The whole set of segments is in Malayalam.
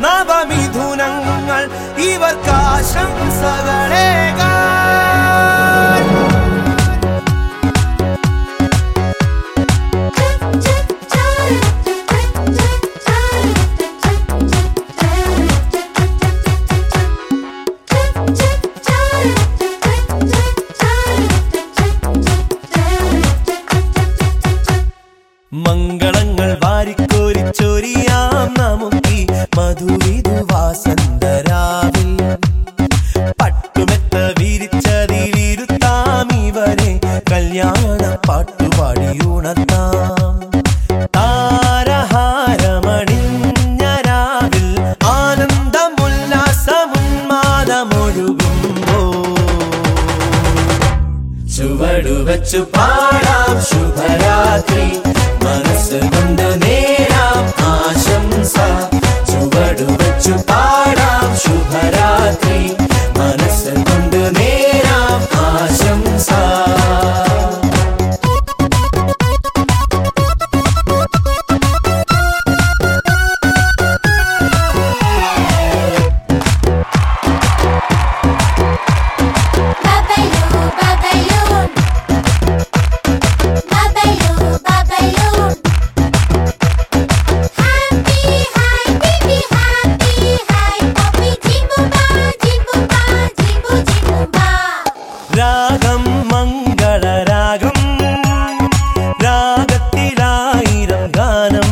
നവമിഥുനങ്ങൾ ഇവർക്കാശംസകളേകാൻ മംഗളങ്ങൾ വാരിക്കോരിച്ചൊരിയാം നമുക്കി മധുവിധു വാസന്തരാവിൽ പട്ടുമെത്ത വിരിച്ചതിലിരുത്താം ഇവരെ കല്യാണ പാട്ടുപാടി ഉണർത്താം താരഹാരമണിഞ്ഞ രാവിൽ ആനന്ദം ഉല്ലാസമുന്മാദമൊഴുകുമ്പോ ചുവടുവച്ചു പാടാം ശുഭരാത്രി മനസ്സ് കൊണ്ട് നേരാം ആശംസ ചുവടുവച്ചു പാടാം ശുഭരാത്രി മനസ്സ് കൊണ്ട് നേരാം ആശംസ Babaloo, babaloo. Babaloo, babaloo. Happy, hi, baby, happy, hi. Poppy, jimbuba, jimbuba, jimbu, jimbuba. രാഗം മംഗളരാഗം രാഗത്തിലായിരം ഗാനം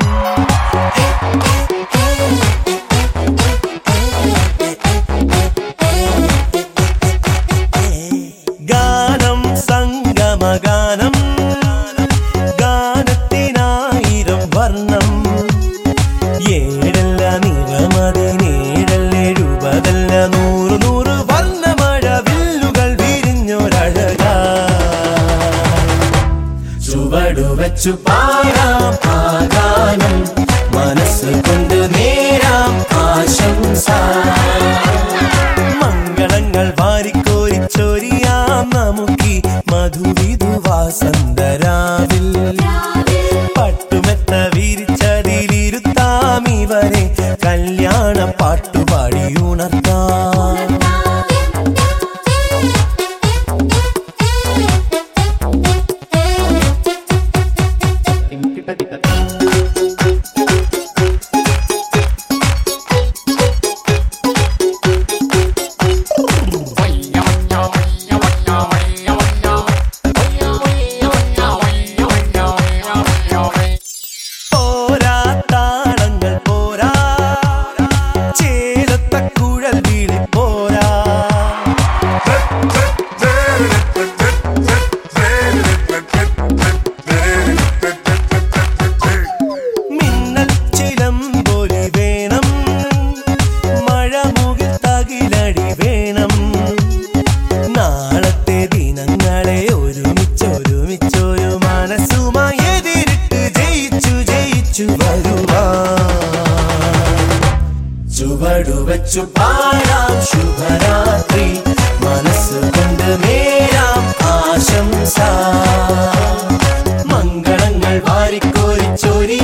ഗാനം സംഗമഗാനം ഗാനത്തിനായിരം വർണ്ണം ഏഴല്ല നിറമതിനേഴല്ല എഴുപതല്ല നൂറ് നൂറ് വർണ്ണമഴ വില്ലുകൾ വിരിഞ്ഞൊരഴക ചുവടുവച്ചു പാടാം ആ ഗാനം മനസ്സ് കൊണ്ട് നേരാം ആശംസ മംഗളങ്ങൾ വാരിക്കോരിച്ചൊരിയാം നമുക്കി മധുവിധു വാസന്തരാവിൽ പട്ടുമെത്ത വിരിച്ചതിലിരുത്താം ഇവരെ കല്യാണ പാട്ടുപാടി ഉണർത്താം പോരാ താളങ്ങൾ പോരാ ചേലത്ത കുഴൽ വീളി പോരാ മിന്നൽ ചിലമ്പൊലി വേണം മഴമുകിൽ തകിലടി വേണം നാളത്തെ ദിനങ്ങളെ ഒരുമിച്ചൊരുമിച്ചൊരു മനസ്സുമായി എതിരിട്ട് ജയിച്ചു ജയിച്ചു വരുവാ ചുവടുവച്ചു പാടാം ശുഭരാത്രി മനസ്സ് കൊണ്ട് നേരാം ആശംസ മംഗളങ്ങൾ വാരിക്കോരിച്ചൊരി